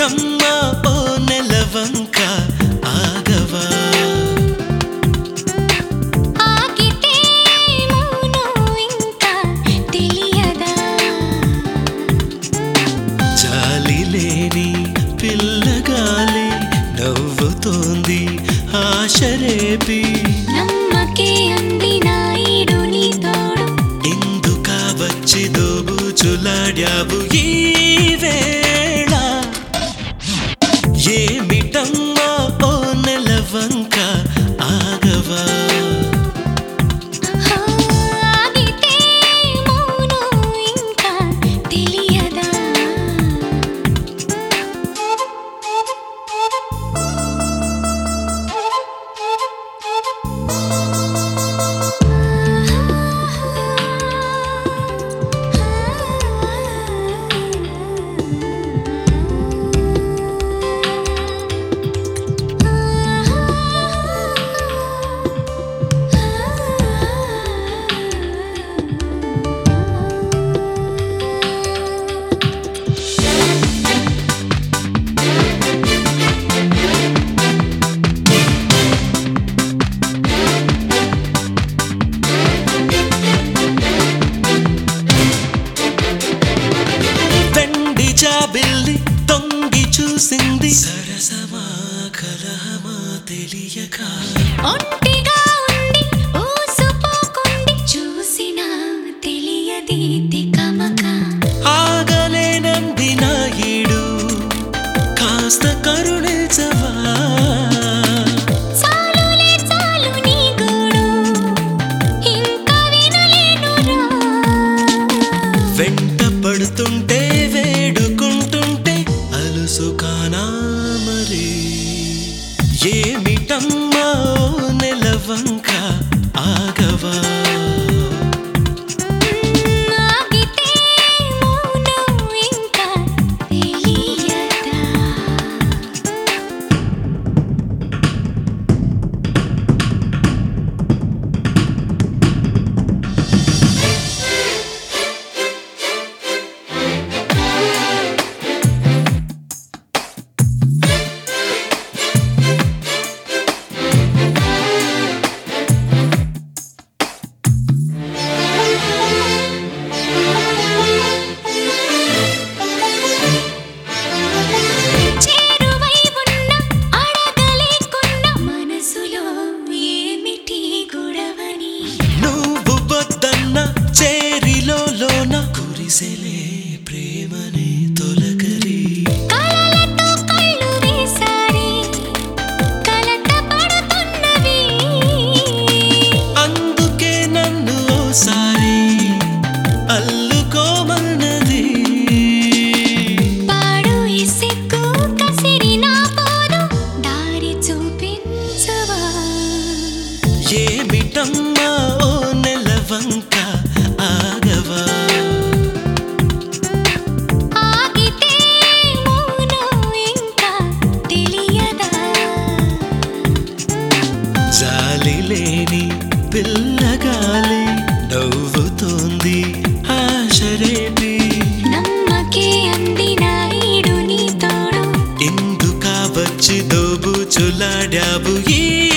ఏమిటమ్మా ఓ నెలవంక ఆగవా ఆగితే మౌనం ఇంకా తెలియదా జాలి లేని పిల్లగాలి నవ్వుతోంది ఆశ రేపి నమ్మకే అంది నాయుడు నీ తోడు ఇందుక వచ్చి దోబుచులాడావు ఈ వేళ ఏమిటమ్మా ఓ నెలవంక ఆగవా ఆగితే మౌనం ఇంకా తెలియదా వెండి జాబిల్లి తొంగి చూసింది సరసమా కలహమా తెలియక ఒంటిగా ఉండి ఊసుపోకుండి చూసినా తెలియది తికమక ఆగలేనంది నాయుడు కాస్త కరుణించవా చాలులే చాలు నీ గోడు ఇంకా వినలేనురా వెంట పడుతుంటే వేడుకుంటుంటే అలుసు కానా మరి ఏమిటమ్మా ఓ నెలవంక ఆగవా ఆగితే మౌనం ఇంకా తెలియదా చేరువై ఉన్న అడగలేకున్న మనసులో ఏమిటి గొడవని నువ్వు వద్దన్న చేరిలో లోన కురిసెలే ప్రేమనే తొలకరి కలలతో కళ్ళు వేసారి కలత పడుతున్నవి అందుకే నన్ను ఓసారి అల్లుకోమన్నది పాడు ఇసిక్కు కసిరినా పోదు దారి చూపించవా ఏమిటమ్మా ఓ నెలవంక ఆగవా ఆగితే మౌనం ఇంకా తెలియదా జాలి లేని పిల్లగాలి నవ్వుతోంది ఆశ రేపి నమ్మకే అంది నాయుడు నీ తోడు ఎందుక వచ్చి దోబుచులాడావు ఈ